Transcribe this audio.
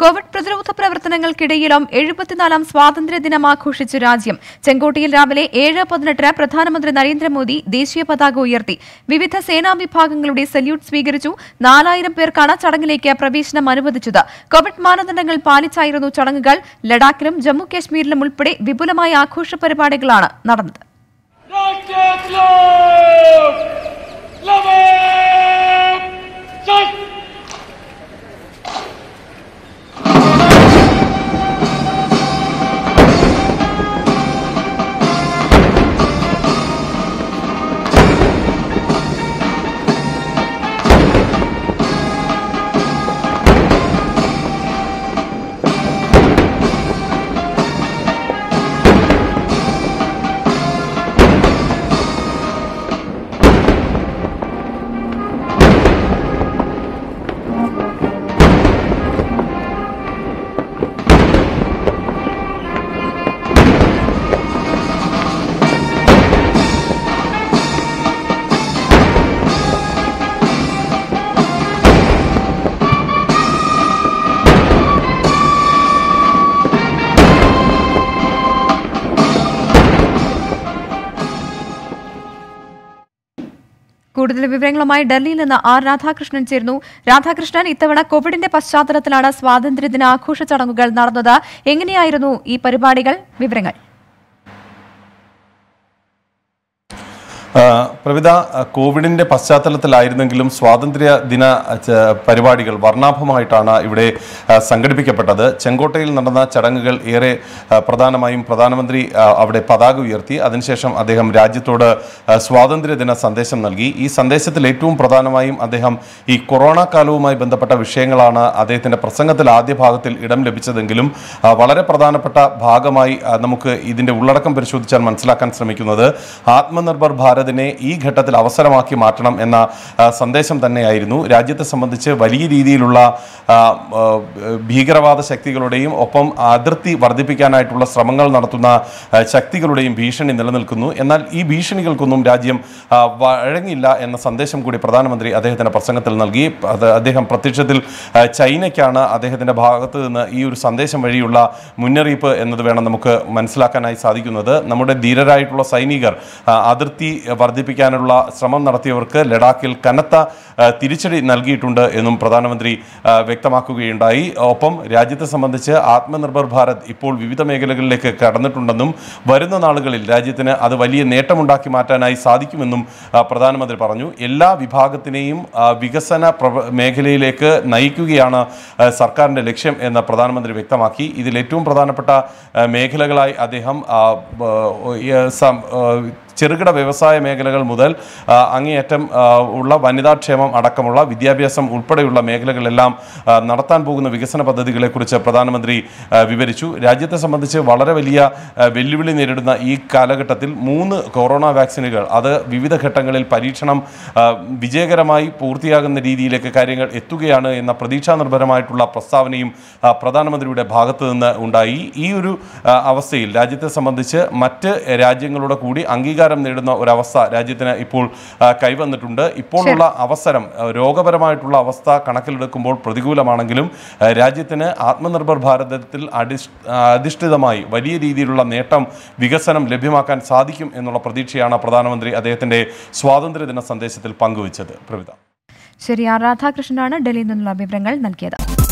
Covid പ്രതിരോധ പ്രവർത്തനങ്ങൾക്കിടയിലും എഴുപത്തിനാലാം സ്വാതന്ത്ര്യ ദിനം ആഘോഷിച്ചു രാജ്യം ചെങ്കോട്ടയിൽ രാവിലെ ഏഴ് പതിനെട്ടിന് പ്രധാനമന്ത്രി നരേന്ദ്രമോദി ദേശീയ പതാക ഉയർത്തി വിവിധ സേനാ വിഭാഗങ്ങളുടെ സല്യൂട്ട് സ്വീകരിച്ചു നാലായിരം പേർക്കാണ് ചടങ്ങിലേക്ക് പ്രവേശനം അനുവദിച്ചത് കോവിഡ് മാനദണ്ഡങ്ങൾ പാലിച്ചായിരുന്നു ചടങ്ങുകൾ ലഡാക്കിലും ജമ്മു കാശ്മീരിലും ഉൾപ്പെടെ വിപുലമായ ആഘോഷ പരിപാടികളാണ് നടന്നത് Rocket Love! Love it! Just കൂടുതൽ വിവരങ്ങളുമായി ഡൽഹിയിൽ നിന്ന് ആർ രാധാകൃഷ്ണൻ ചേർന്നു രാധാകൃഷ്ണൻ ഇത്തവണ കോവിഡിന്റെ പശ്ചാത്തലത്തിലാണ് സ്വാതന്ത്ര്യദിന ആഘോഷ ചടങ്ങുകൾ നടന്നത് എങ്ങനെയായിരുന്നു ഈ പരിപാടികൾ വിവരങ്ങൾ ആ, പ്രവിത ആ, കോവിഡിന്റെ പശ്ചാത്തലത്തിലായിരുന്നെങ്കിലും സ്വാതന്ത്ര്യ ദിന ആ, ച- പരിപാടികൾ വർണ്ണാഭമായിട്ടാണ് ഇവിടെ ആ, സംഘടിപ്പിക്കപ്പെട്ടത് ചെങ്കോട്ടയിൽ നടന്ന ചടങ്ങുകൾ ഏറെ ആ, പ്രധാനമായും പ്രധാനമന്ത്രി ആ, അവിടെ പതാക ഉയർത്തി അതിനുശേഷം അദ്ദേഹം രാജ്യത്തോട് ആ, സ്വാതന്ത്ര്യ ദിന സന്ദേശം നൽകി ഈ സന്ദേശത്തിൽ ഏറ്റവും പ്രധാനമായും അദ്ദേഹം ഈ കൊറോണ കാലവുമായി ബന്ധപ്പെട്ട വിഷയങ്ങളാണ് അദ്ദേഹത്തിന്റെ പ്രസംഗത്തിൽ ആദ്യ ഭാഗത്തിൽ ഇടം ലഭിച്ചതെങ്കിലും ആ, വളരെ പ്രധാനപ്പെട്ട ഭാഗമായി ആ, നമുക്ക് ഇതിന്റെ ഉള്ളടക്കം പരിശോധിച്ചാൽ മനസ്സിലാക്കാൻ ശ്രമിക്കുന്നത് ആത്മനിർഭർ ഭാരതിനെ ഈ ഘട്ടത്തിൽ അവസരമാക്കി മാറ്റണം എന്ന ആ, സന്ദേശം തന്നെയായിരുന്നു രാജ്യത്തെ സംബന്ധിച്ച് വലിയ രീതിയിലുള്ള ആ, ആ, ഭീകരവാദ ശക്തികളുടെയും ഒപ്പം അതിർത്തി വർദ്ധിപ്പിക്കാനായിട്ടുള്ള ശ്രമങ്ങൾ നടത്തുന്ന ആ, ശക്തികളുടെയും ഭീഷണി നിലനിൽക്കുന്നു എന്നാൽ ഈ ഭീഷണികൾക്കൊന്നും രാജ്യം ആ, വഴങ്ങില്ല എന്ന സന്ദേശം കൂടി പ്രധാനമന്ത്രി അദ്ദേഹത്തിന്റെ പ്രസംഗത്തിൽ നൽകി അത് അദ്ദേഹം പ്രത്യക്ഷത്തിൽ ആ, ചൈനയ്ക്കാണ് അദ്ദേഹത്തിന്റെ ഭാഗത്ത് നിന്ന് ഈ ഒരു സന്ദേശം വഴിയുള്ള മുന്നറിയിപ്പ് എന്നത് വേണം നമുക്ക് മനസ്സിലാക്കാനായി സാധിക്കുന്നത് നമ്മുടെ ധീരരായിട്ടുള്ള സൈനികർ ആ, അതിർത്തി വർദ്ധിപ്പിക്കാനുള്ള ശ്രമം നടത്തിയവർക്ക് ലഡാക്കിൽ കനത്ത ആ, തിരിച്ചടി നൽകിയിട്ടുണ്ട് എന്നും പ്രധാനമന്ത്രി ആ, വ്യക്തമാക്കുകയുണ്ടായി ഒപ്പം രാജ്യത്തെ സംബന്ധിച്ച് ആത്മനിർഭർ ഭാരത് ഇപ്പോൾ വിവിധ മേഖലകളിലേക്ക് കടന്നിട്ടുണ്ടെന്നും വരുന്ന നാളുകളിൽ രാജ്യത്തിന് അത് വലിയ നേട്ടമുണ്ടാക്കി മാറ്റാനായി സാധിക്കുമെന്നും ആ, പ്രധാനമന്ത്രി പറഞ്ഞു എല്ലാ വിഭാഗത്തിനെയും ആ, വികസന പ്രവ- മേഖലയിലേക്ക് നയിക്കുകയാണ് ആ, സർക്കാരിന്റെ ലക്ഷ്യം എന്ന് പ്രധാനമന്ത്രി വ്യക്തമാക്കി ഇതിൽ ഏറ്റവും പ്രധാനപ്പെട്ട ആ, മേഖലകളായി അദ്ദേഹം ആ, ബ- ഈ, സം- ആ, ചെറുകിട വ്യവസായ മേഖലകൾ മുതൽ ആ, അങ്ങേയറ്റം ആ, ഉള്ള വനിതാക്ഷേമം അടക്കമുള്ള വിദ്യാഭ്യാസം ഉൾപ്പെടെയുള്ള മേഖലകളെല്ലാം ആ, നടത്താൻ പോകുന്ന വികസന പദ്ധതികളെക്കുറിച്ച് പ്രധാനമന്ത്രി ആ, വിവരിച്ചു രാജ്യത്തെ സംബന്ധിച്ച് വളരെ വലിയ ആ, വെല്ലുവിളി നേരിടുന്ന ഈ കാലഘട്ടത്തിൽ മൂന്ന് കൊറോണ വാക്സിനുകൾ അത് വിവിധ ഘട്ടങ്ങളിൽ പരീക്ഷണം ആ, വിജയകരമായി പൂർത്തിയാകുന്ന രീതിയിലേക്ക് കാര്യങ്ങൾ എത്തുകയാണ് എന്ന പ്രതീക്ഷാ നിർഭരമായിട്ടുള്ള പ്രസ്താവനയും ആ, പ്രധാനമന്ത്രിയുടെ ഭാഗത്ത് നിന്ന് ഉണ്ടായി ഈ ഒരു ആ, അവസ്ഥയിൽ രാജ്യത്തെ സംബന്ധിച്ച് മറ്റ് രാജ്യങ്ങളുടെ കൂടി അംഗീകാരം നേടുന്ന ഒരവസ്ഥ രാജ്യത്തിന് ഇപ്പോൾ ആ, കൈവന്നിട്ടുണ്ട് ഇപ്പോഴുള്ള അവസരം ആ, രോഗപരമായിട്ടുള്ള അവസ്ഥ കണക്കിലെടുക്കുമ്പോൾ പ്രതികൂലമാണെങ്കിലും ആ, രാജ്യത്തിന് ആത്മനിർഭർ ഭാരതത്തിൽ അടിസ് ആ, അധിഷ്ഠിതമായി വലിയ രീതിയിലുള്ള നേട്ടം വികസനം ലഭ്യമാക്കാൻ സാധിക്കും എന്നുള്ള പ്രതീക്ഷയാണ് പ്രധാനമന്ത്രി അദ്ദേഹത്തിന്റെ സ്വാതന്ത്ര്യദിന സന്ദേശത്തിൽ പങ്കുവച്ചത് പ്രവിത ശരി ആർ രാധാകൃഷ്ണനാണ് ഡൽഹിയിൽ നിന്നുള്ള വിവരങ്ങൾ നൽകിയത്